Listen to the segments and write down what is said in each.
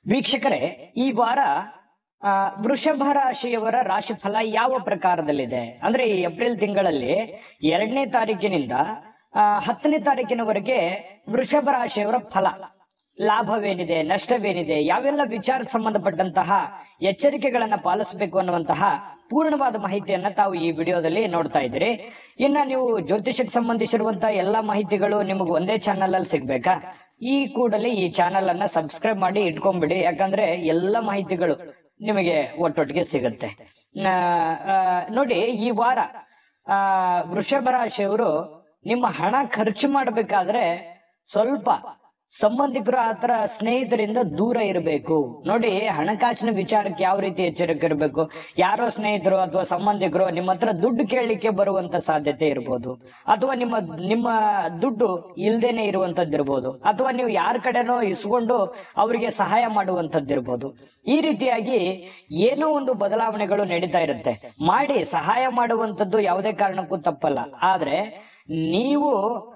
ವೀಕ್ಷಕರೇ ಈ ವಾರ ಆ, ವೃಷಭ ರಾಶಿಯವರ ರಾಶಿಫಲ ಯಾವ ಪ್ರಕಾರದಲ್ಲಿದೆ ಅಂದ್ರೆ ಈ ಏಪ್ರಿಲ್ ತಿಂಗಳಲ್ಲಿ ಎರಡನೇ ತಾರೀಕಿನಿಂದ ಆ, ಹತ್ತನೇ ತಾರೀಕಿನವರೆಗೆ ವೃಷಭ ರಾಶಿಯವರ ಫಲ ಲಾಭವೇನಿದೆ ನಷ್ಟವೇನಿದೆ ಯಾವೆಲ್ಲ ವಿಚಾರ ಸಂಬಂಧಪಟ್ಟಂತಹ ಎಚ್ಚರಿಕೆಗಳನ್ನ ಪಾಲಿಸಬೇಕು ಅನ್ನುವಂತಹ ಪೂರ್ಣವಾದ ಮಾಹಿತಿಯನ್ನ ತಾವು ಈ ವಿಡಿಯೋದಲ್ಲಿ ನೋಡ್ತಾ ಇದ್ದೀರಿ ಇನ್ನ ನೀವು ಜ್ಯೋತಿಷಕ್ಕೆ ಸಂಬಂಧಿಸಿರುವಂತಹ ಎಲ್ಲಾ ಮಾಹಿತಿಗಳು ನಿಮಗೆ ಒಂದೇ ಚಾನಲ್ ಅಲ್ಲಿ ಸಿಗ್ಬೇಕಾ ಈ ಕೂಡಲೇ ಈ ಚಾನಲ್ ಅನ್ನ ಸಬ್ಸ್ಕ್ರೈಬ್ ಮಾಡಿ ಇಟ್ಕೊಂಡ್ಬಿಡಿ ಯಾಕಂದ್ರೆ ಎಲ್ಲ ಮಾಹಿತಿಗಳು ನಿಮಗೆ ಒಟ್ಟೊಟ್ಟಿಗೆ ಸಿಗುತ್ತೆ ಆ, ಆ, ನೋಡಿ ಈ ವಾರ ಆ ವೃಷಭ ರಾಶಿಯವರು ನಿಮ್ಮ ಹಣ ಖರ್ಚು ಮಾಡಬೇಕಾದ್ರೆ ಸ್ವಲ್ಪ ಸಂಬಂಧಿಕರು ಆತರ ಸ್ನೇಹಿತರಿಂದ ದೂರ ಇರಬೇಕು ನೋಡಿ ಹಣಕಾಸಿನ ವಿಚಾರಕ್ಕೆ ಯಾವ ರೀತಿ ಎಚ್ಚರಿಕೆ ಇರಬೇಕು ಯಾರೋ ಸ್ನೇಹಿತರು ಅಥವಾ ಸಂಬಂಧಿಕರು ನಿಮ್ಮ ಹತ್ರ ದುಡ್ಡು ಕೇಳಲಿಕ್ಕೆ ಬರುವಂತ ಸಾಧ್ಯತೆ ಇರ್ಬೋದು ಅಥವಾ ನಿಮ್ಮ ನಿಮ್ಮ ದುಡ್ಡು ಇಲ್ದೇನೆ ಇರುವಂತದ್ದಿರ್ಬೋದು ಅಥವಾ ನೀವು ಯಾರ ಕಡೆನೋ ಇಸ್ಕೊಂಡು ಅವರಿಗೆ ಸಹಾಯ ಮಾಡುವಂತದ್ದಿರ್ಬೋದು ಈ ರೀತಿಯಾಗಿ ಏನೋ ಒಂದು ಬದಲಾವಣೆಗಳು ನಡೀತಾ ಇರುತ್ತೆ ಮಾಡಿ ಸಹಾಯ ಮಾಡುವಂತದ್ದು ಯಾವುದೇ ಕಾರಣಕ್ಕೂ ತಪ್ಪಲ್ಲ ಆದ್ರೆ ನೀವು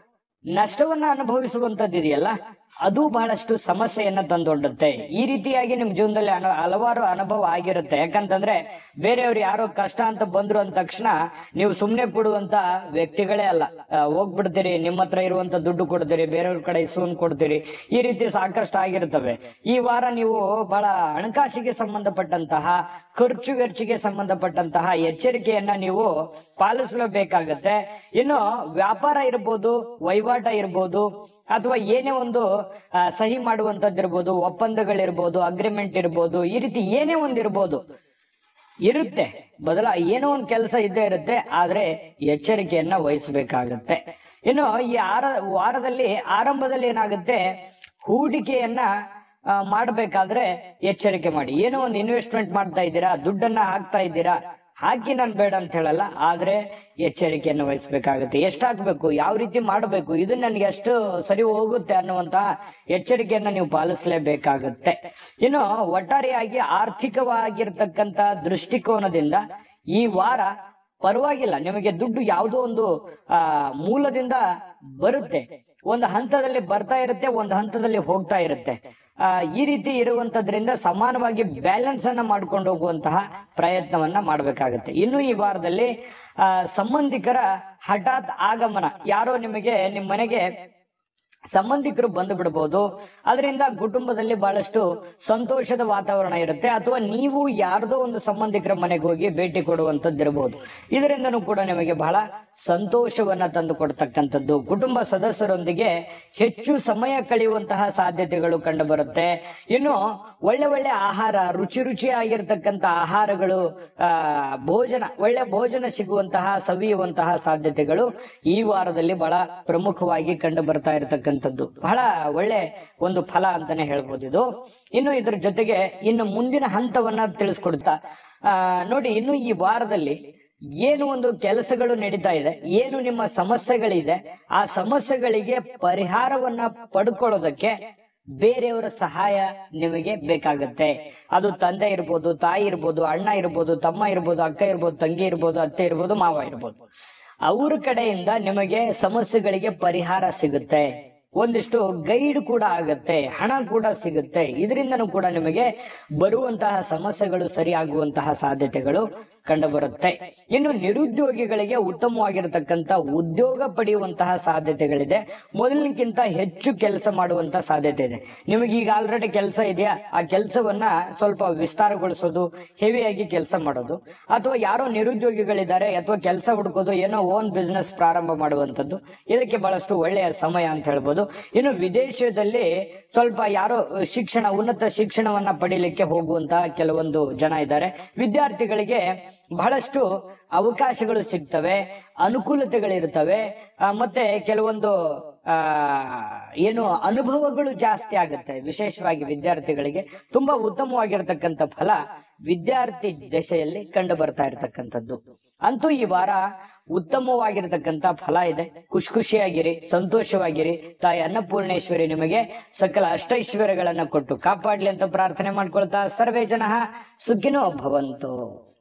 ನಷ್ಟವನ್ನ ಅನುಭವಿಸುವಂತದ್ದಿದೆಯಲ್ಲ ಅದು ಬಹಳಷ್ಟು ಸಮಸ್ಯೆಯನ್ನ ತಂದೊಡ್ಡುತ್ತೆ ಈ ರೀತಿಯಾಗಿ ನಿಮ್ ಜೀವನದಲ್ಲಿ ಅನು ಹಲವಾರು ಅನುಭವ ಆಗಿರುತ್ತೆ ಯಾಕಂತಂದ್ರೆ ಬೇರೆಯವ್ರು ಯಾರೋ ಕಷ್ಟ ಅಂತ ಬಂದ್ರು ಅಂದ ತಕ್ಷಣ ನೀವು ಸುಮ್ನೆ ಕೊಡುವಂತ ವ್ಯಕ್ತಿಗಳೇ ಅಲ್ಲ ಆ, ಹೋಗ್ಬಿಡ್ತೀರಿ ನಿಮ್ಮ ಹತ್ರ ಇರುವಂತ ದುಡ್ಡು ಕೊಡ್ತೀರಿ ಬೇರೆಯವ್ರ ಕಡೆ ಇಸ್ಕೊಂಡ್ ಕೊಡ್ತೀರಿ ಈ ರೀತಿ ಸಾಕಷ್ಟು ಆಗಿರ್ತವೆ ಈ ವಾರ ನೀವು ಬಹಳ ಹಣಕಾಸಿಗೆ ಸಂಬಂಧಪಟ್ಟಂತಹ ಖರ್ಚು ವೆಚ್ಚಿಗೆ ಸಂಬಂಧಪಟ್ಟಂತಹ ಎಚ್ಚರಿಕೆಯನ್ನ ನೀವು ಪಾಲಿಸಲೇಬೇಕಾಗತ್ತೆ ಇನ್ನು ವ್ಯಾಪಾರ ಇರ್ಬೋದು ವಹಿವಾಟ ಇರ್ಬೋದು ಅಥವಾ ಏನೇ ಒಂದು ಆ, ಸಹಿ ಮಾಡುವಂತದ್ದಿರ್ಬೋದು ಒಪ್ಪಂದಗಳಿರ್ಬೋದು ಅಗ್ರಿಮೆಂಟ್ ಇರ್ಬೋದು ಈ ರೀತಿ ಏನೇ ಒಂದು ಇರ್ಬೋದು ಇರುತ್ತೆ ಬದಲ ಏನೋ ಒಂದು ಕೆಲಸ ಇದ್ದೇ ಇರುತ್ತೆ ಆದ್ರೆ ಎಚ್ಚರಿಕೆಯನ್ನ ವಹಿಸಬೇಕಾಗತ್ತೆ ಇನ್ನು ಈ ಆರ ವಾರದಲ್ಲಿ ಆರಂಭದಲ್ಲಿ ಏನಾಗುತ್ತೆ ಹೂಡಿಕೆಯನ್ನ ಆ, ಮಾಡ್ಬೇಕಾದ್ರೆ ಎಚ್ಚರಿಕೆ ಮಾಡಿ ಏನೋ ಒಂದು ಇನ್ವೆಸ್ಟ್ಮೆಂಟ್ ಮಾಡ್ತಾ ಇದ್ದೀರಾ ದುಡ್ಡನ್ನ ಹಾಕ್ತಾ ಇದ್ದೀರಾ ಹಾಕಿ ನಾನು ಬೇಡ ಅಂತ ಹೇಳಲ್ಲ ಆದ್ರೆ ಎಚ್ಚರಿಕೆಯನ್ನು ವಹಿಸಬೇಕಾಗುತ್ತೆ ಎಷ್ಟು ಹಾಕ್ಬೇಕು ಯಾವ ರೀತಿ ಮಾಡಬೇಕು ಇದು ನನಗೆ ಎಷ್ಟು ಸರಿ ಹೋಗುತ್ತೆ ಅನ್ನುವಂತಹ ಎಚ್ಚರಿಕೆಯನ್ನ ನೀವು ಪಾಲಿಸಲೇಬೇಕಾಗುತ್ತೆ ಇನ್ನು ಒಟ್ಟಾರೆಯಾಗಿ ಆರ್ಥಿಕವಾಗಿರ್ತಕ್ಕಂತ ದೃಷ್ಟಿಕೋನದಿಂದ ಈ ವಾರ ಪರವಾಗಿಲ್ಲ ನಿಮಗೆ ದುಡ್ಡು ಯಾವುದೋ ಒಂದು ಆ ಮೂಲದಿಂದ ಬರುತ್ತೆ ಒಂದು ಹಂತದಲ್ಲಿ ಬರ್ತಾ ಇರುತ್ತೆ ಒಂದು ಹಂತದಲ್ಲಿ ಹೋಗ್ತಾ ಇರುತ್ತೆ ಆ ಈ ರೀತಿ ಇರುವಂತದ್ರಿಂದ ಸಮಾನವಾಗಿ ಬ್ಯಾಲೆನ್ಸ್ ಅನ್ನ ಮಾಡ್ಕೊಂಡು ಹೋಗುವಂತಹ ಪ್ರಯತ್ನವನ್ನ ಮಾಡಬೇಕಾಗುತ್ತೆ ಇನ್ನು ಈ ವಾರದಲ್ಲಿ ಆ ಸಂಬಂಧಿಕರ ಹಠಾತ್ ಆಗಮನ ಯಾರೋ ನಿಮಗೆ ನಿಮ್ಮ ಮನೆಗೆ ಸಂಬಂಧಿಕರು ಬಂದು ಬಿಡಬಹುದು ಅದರಿಂದ ಕುಟುಂಬದಲ್ಲಿ ಬಹಳಷ್ಟು ಸಂತೋಷದ ವಾತಾವರಣ ಇರುತ್ತೆ ಅಥವಾ ನೀವು ಯಾರ್ದೋ ಒಂದು ಸಂಬಂಧಿಕರ ಮನೆಗೆ ಹೋಗಿ ಭೇಟಿ ಕೊಡುವಂತದ್ದಿರಬಹುದು ಇದರಿಂದನೂ ಕೂಡ ನಿಮಗೆ ಬಹಳ ಸಂತೋಷವನ್ನ ತಂದು ಕೊಡ್ತಕ್ಕಂಥದ್ದು ಕುಟುಂಬ ಸದಸ್ಯರೊಂದಿಗೆ ಹೆಚ್ಚು ಸಮಯ ಕಳೆಯುವಂತಹ ಸಾಧ್ಯತೆಗಳು ಕಂಡು ಬರುತ್ತೆ ಇನ್ನು ಒಳ್ಳೆ ಒಳ್ಳೆ ಆಹಾರ ರುಚಿ ರುಚಿಯಾಗಿರ್ತಕ್ಕಂಥ ಆಹಾರಗಳು ಆ ಭೋಜನ ಒಳ್ಳೆ ಭೋಜನ ಸಿಗುವಂತಹ ಸವಿಯುವಂತಹ ಸಾಧ್ಯತೆಗಳು ಈ ವಾರದಲ್ಲಿ ಬಹಳ ಪ್ರಮುಖವಾಗಿ ಕಂಡು ಬರ್ತಾ ಇರತಕ್ಕಂಥದ್ದು ಬಹಳ ಒಳ್ಳೆ ಒಂದು ಫಲ ಅಂತಾನೆ ಹೇಳ್ಬೋದು ಇದು ಇನ್ನು ಇದ್ರ ಜೊತೆಗೆ ಇನ್ನು ಮುಂದಿನ ಹಂತವನ್ನ ತಿಳಿಸ್ಕೊಡ್ತಾ ಆ ನೋಡಿ ಇನ್ನು ಈ ವಾರದಲ್ಲಿ ಏನು ಒಂದು ಕೆಲಸಗಳು ನಡೀತಾ ಇದೆ ಏನು ನಿಮ್ಮ ಸಮಸ್ಯೆಗಳಿದೆ ಆ ಸಮಸ್ಯೆಗಳಿಗೆ ಪರಿಹಾರವನ್ನ ಪಡ್ಕೊಳ್ಳೋದಕ್ಕೆ ಬೇರೆಯವರ ಸಹಾಯ ನಿಮಗೆ ಬೇಕಾಗತ್ತೆ ಅದು ತಂದೆ ಇರ್ಬೋದು ತಾಯಿ ಇರ್ಬೋದು ಅಣ್ಣ ಇರ್ಬೋದು ತಮ್ಮ ಇರ್ಬೋದು ಅಕ್ಕ ಇರ್ಬೋದು ತಂಗಿ ಇರ್ಬೋದು ಅತ್ತೆ ಇರ್ಬೋದು ಮಾವ ಇರ್ಬೋದು ಅವ್ರ ಕಡೆಯಿಂದ ನಿಮಗೆ ಸಮಸ್ಯೆಗಳಿಗೆ ಪರಿಹಾರ ಸಿಗುತ್ತೆ ಒಂದಿಷ್ಟು ಗೈಡ್ ಕೂಡ ಆಗತ್ತೆ ಹಣ ಕೂಡ ಸಿಗುತ್ತೆ ಇದರಿಂದನೂ ಕೂಡ ನಿಮಗೆ ಬರುವಂತಹ ಸಮಸ್ಯೆಗಳು ಸರಿಯಾಗುವಂತಹ ಸಾಧ್ಯತೆಗಳು ಕಂಡು ಬರುತ್ತೆ ಇನ್ನು ನಿರುದ್ಯೋಗಿಗಳಿಗೆ ಉತ್ತಮವಾಗಿರತಕ್ಕಂತ ಉದ್ಯೋಗ ಪಡೆಯುವಂತಹ ಸಾಧ್ಯತೆಗಳಿದೆ ಮೊದಲಿನಕ್ಕಿಂತ ಹೆಚ್ಚು ಕೆಲಸ ಮಾಡುವಂತ ಸಾಧ್ಯತೆ ಇದೆ ನಿಮಗೆ ಈಗ ಆಲ್ರೆಡಿ ಕೆಲಸ ಇದೆಯಾ ಆ ಕೆಲಸವನ್ನ ಸ್ವಲ್ಪ ವಿಸ್ತಾರಗೊಳಿಸೋದು ಹೆವಿಯಾಗಿ ಕೆಲಸ ಮಾಡೋದು ಅಥವಾ ಯಾರೋ ನಿರುದ್ಯೋಗಿಗಳಿದ್ದಾರೆ ಅಥವಾ ಕೆಲಸ ಹುಡುಕೋದು ಏನೋ ಓನ್ ಬಿಸ್ನೆಸ್ ಪ್ರಾರಂಭ ಮಾಡುವಂತದ್ದು ಇದಕ್ಕೆ ಬಹಳಷ್ಟು ಒಳ್ಳೆಯ ಸಮಯ ಅಂತ ಹೇಳ್ಬೋದು ಇನ್ನು ವಿದೇಶದಲ್ಲಿ ಸ್ವಲ್ಪ ಯಾರೋ ಶಿಕ್ಷಣ ಉನ್ನತ ಶಿಕ್ಷಣವನ್ನ ಪಡೀಲಿಕ್ಕೆ ಹೋಗುವಂತಹ ಕೆಲವೊಂದು ಜನ ಇದ್ದಾರೆ ವಿದ್ಯಾರ್ಥಿಗಳಿಗೆ ಬಹಳಷ್ಟು ಅವಕಾಶಗಳು ಸಿಗ್ತವೆ ಅನುಕೂಲತೆಗಳಿರ್ತವೆ ಆ, ಮತ್ತೆ ಕೆಲವೊಂದು ಆ ಏನು ಅನುಭವಗಳು ಜಾಸ್ತಿ ಆಗುತ್ತೆ ವಿಶೇಷವಾಗಿ ವಿದ್ಯಾರ್ಥಿಗಳಿಗೆ ತುಂಬಾ ಉತ್ತಮವಾಗಿರ್ತಕ್ಕಂಥ ಫಲ ವಿದ್ಯಾರ್ಥಿ ದಶೆಯಲ್ಲಿ ಕಂಡು ಬರ್ತಾ ಇರತಕ್ಕಂಥದ್ದು ಅಂತೂ ಈ ವಾರ ಉತ್ತಮವಾಗಿರ್ತಕ್ಕಂಥ ಫಲ ಇದೆ ಖುಷಿ ಖುಷಿಯಾಗಿರಿ ಸಂತೋಷವಾಗಿರಿ ತಾಯಿ ಅನ್ನಪೂರ್ಣೇಶ್ವರಿ ನಿಮಗೆ ಸಕಲ ಅಷ್ಟೈಶ್ವರ್ಯಗಳನ್ನ ಕೊಟ್ಟು ಕಾಪಾಡ್ಲಿ ಅಂತ ಪ್ರಾರ್ಥನೆ ಮಾಡ್ಕೊಳ್ತಾ ಸರ್ವೇ ಜನ ಸುಖಿನೋ ಭವಂತು